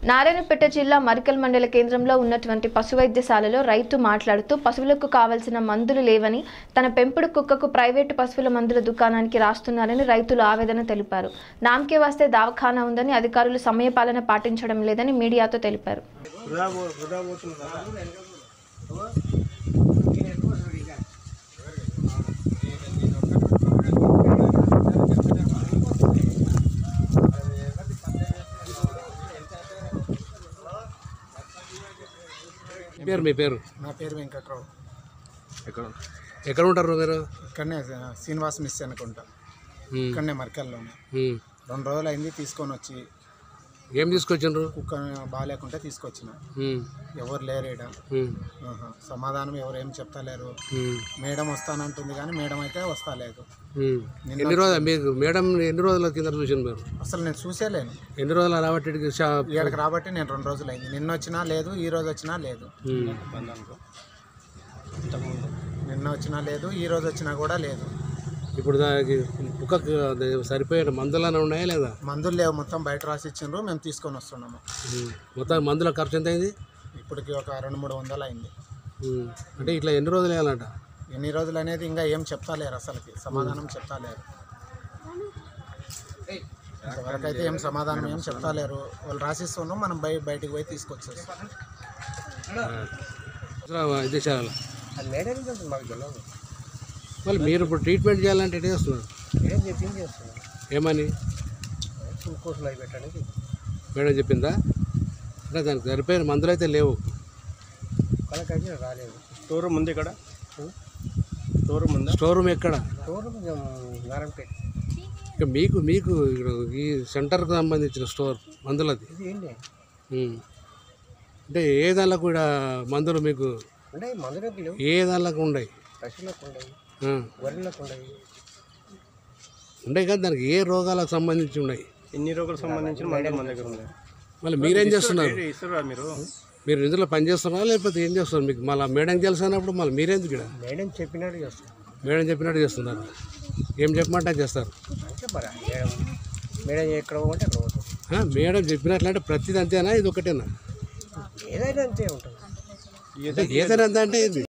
నారాయణపేట జిల్లా మరికల్ మండల కేంద్రంలో ఉన్నటువంటి పశు వైద్యశాలలో రైతు మాట్లాడుతూ పశువులకు కావలసిన మందులు లేవని తన పెంపుడు కుక్కకు ప్రైవేటు పశువుల మందుల దుకాణానికి రాస్తున్నారని రైతులు ఆవేదన తెలిపారు నామకే వస్తే దవాఖానా ఉందని అధికారులు సమయపాలన పాటించడం లేదని మీడియాతో తెలిపారు పేరు మీ పేరు నా పేరు వెంకట్రావు ఎక్కడ ఎక్కడ ఉంటారు మీరు ఇక్కడనే శ్రీనివాస్ మిస్ అనుకుంటా ఉమ్, ఇక్కడనే మరికల్లోనే ఉమ్. రెండు రోజులు అయింది తీసుకొని వచ్చి ఏం తీసుకొచ్చిండ్రు కుక్క బాగాలేకుంటే తీసుకొచ్చిన ఉమ్, ఎవరు లేరు ఈడ ఉమ్, ఆహా. సమాధానం ఎవరు ఏం చెప్తలేరు ఉమ్, మేడం వస్తానంటుంది కానీ మేడం అయితే వస్తలేదు ఉమ్. ఎన్ని రోజులు మీకు మేడం ఎన్ని రోజుల కింద చూసింది మీరు అసలు నేను చూసేలేను ఎన్ని రోజులు రాబట్టి ఇక్కడికి రాబట్టి నేను రెండు రోజులు అయింది నిన్న వచ్చినా లేదు ఈ రోజు వచ్చినా లేదు నిన్న వచ్చినా లేదు ఈ రోజు వచ్చినా కూడా లేదు ఇప్పుడు దానికి కుక్కకు అది సరిపోయే మందులనే ఉన్నాయా లేదా మందులు లేవు మొత్తం బయట రాసి ఇచ్చిండ్రు మేము తీసుకొని వస్తున్నాము ఉమ్. మొత్తం మందుల ఖర్చు ఎంత అయింది ఇప్పటికి ఒక రెండు మూడు వందలు అయింది ఉమ్. అంటే ఇట్లా ఎన్ని రోజులు వేయాలంట ఎన్ని రోజులు అనేది ఇంకా ఏం చెప్తాలేరు అసలుకి సమాధానం చెప్తాలేరు ఇంతవరకైతే ఏం సమాధానం ఏం చెప్తాలేరు వాళ్ళు రాసిస్తున్నాం మనం బయ బయటికి పోయి తీసుకొచ్చేస్తాం విదేశాలలో మళ్ళీ మీరు ఇప్పుడు ట్రీట్మెంట్ చేయాలంటే ఎట్లా చేస్తున్నారు ఏం చెప్పింది చేస్తున్నాం ఏమని గ్లూకోజ్ లైవ్ పెట్టడానికి మేడం చెప్పిందా అంటే దానికి సరిపోయిన మందులు అయితే లేవు కలకైతే రాలేదు స్టోర్ రూమ్ ఉంది ఇక్కడ స్టోర్ రూమ్ ఉందా స్టోర్ రూమ్ ఎక్కడ స్టోర్ నారాయణపేట ఇక మీకు మీకు ఇక్కడ ఈ సెంటర్కి సంబంధించిన స్టోర్ మందులది ఇది ఏంటి ఉమ్. అంటే ఏ దానిలో కూడా మందులు మీకు అంటే మందులకు లేవు ఏ దానిలోకి ఉన్నాయి పశువులకు ఉండవు ఆ. గొర్రెలకు ఉండవు ఉన్నాయి కానీ దానికి ఏ రోగాలకు సంబంధించి ఉన్నాయి ఎన్ని రోగులకు సంబంధించిన మందులు మన దగ్గర ఉన్నాయి మళ్ళీ మీరేం చేస్తున్నారు ఏ ఇస్తారా మీరు మీరు ఇందులో పని చేస్తున్నారా లేకపోతే ఏం చేస్తున్నారు మీకు మళ్ళీ మేడం తెలుసు అన్నప్పుడు మళ్ళీ మీరెందుకు ఇక్కడ మేడం చెప్పినట్టు చేస్తాం మేడం చెప్పినట్టు చేస్తున్నారు ఏం చెప్పమంటే అది చేస్తారు అంటే మరి మేడం మేడం ఎక్కడ పోతే అక్కడ పోతాం ఆ, మేడం చెప్పినట్లంటే ప్రతిది అంతేనా ఇది ఒకటేనా ఏదైనా అంతే ఉంటుంది అంటే ఏదైనా అంతే అంటే ఏంది